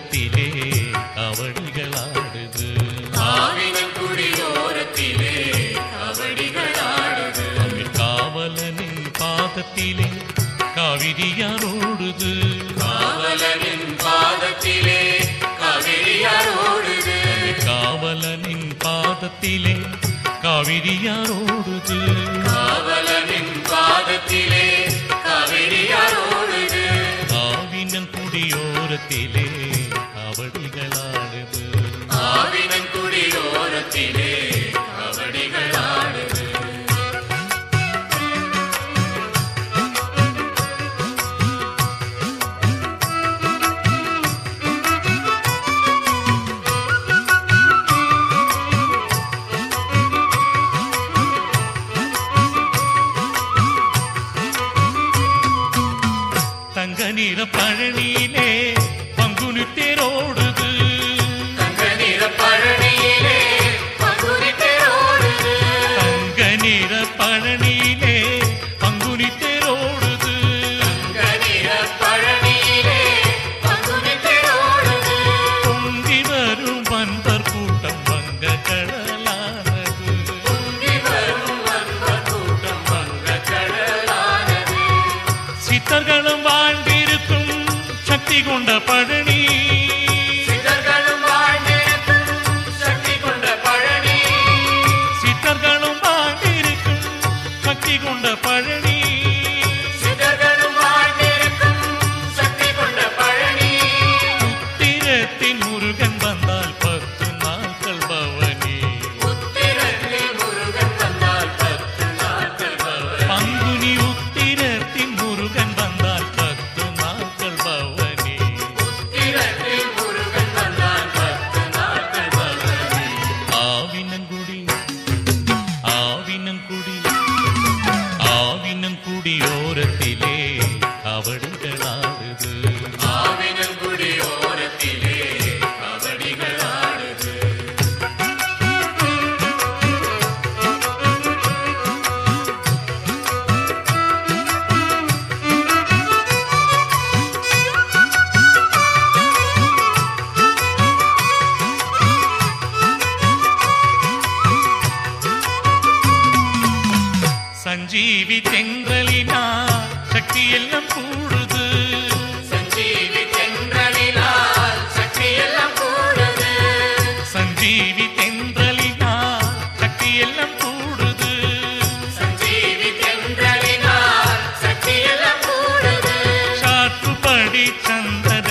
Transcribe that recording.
குடியோரத்திலே கவடிகளாடுது ஆவினங்குடியோரத்திலே கபடிகளாடுது அமீர் காவலனின் பாதத்திலே காவிரியாரோடுது காவலனின் பாதத்திலே கவிரியாரோடுது காவலனின் பாதத்திலே காவிரியாரோடுது காவலனின் பாதத்திலே கவிரியாரோடுது ஆவினன் குடியோரத்திலே கவடிகளாடுது ஆவினங்குடியோரத்திலே கபடிகளாடுது தங்க நிற பழனியிலே பங்குனி தேரோடுது தங்க நிற பழனியிலே பங்குனி தேரோடுது தங்க நிற பழனியிலே பங்குனி தேரோடுது தங்க நிற பழனியிலே பங்குனி தேரோடுது பொங்கி வரும் வன்பர் கூட்டம் வங்க கடலானது பொங்கி வரும் அன்பர் கூட்டம் வங்கக் கடலானது. சித்தர்களும் வாழ்ந்திருக்கும் சக்தி கொண்ட பழனி சித்தர்களும் வாழ்ந்திருக்கும் சக்தி கொண்ட பழனி. சித்தர்களும் வாழ்ந்திருக்கும் சக்தி கொண்ட பழனி சித்தர்களும் வாழ்ந்திருக்கும் சக்தி கொண்ட பழனி. உத்திரத்தின் முருகன் வந்தால் பத்து நாட்கள் பவனி உத்திரத்தில் முருகன் வந்தால் பத்து நாட்கள் பவனி. பங்குனி உத்திரத்தின் முருகன் வந்தால் பத்து நாட்கள் பவனி உத்திரத்தில் முருகன் வந்தால் பத்து நாட்கள் பவனி. ஆவினங்குடி ஆவினங்குடி ஆவினங்குடி ஓரத்திலே கவடிகளாடுது ஆவினங்குடியோரத்திலே கபடிகளாடுது. சஞ்சீவி தென்றலினா சக்தி எல்லாம் கூடுது சஞ்சீவி தென்றலினால் சக்தியெல்லாம் கூடுது. சஞ்சீவி தென்றலினா சக்தி எல்லாம் கூடுது சஞ்சீவி தென்றலினால் சக்தியெல்லாம் கூடுது. சாற்றுப்படி சந்தன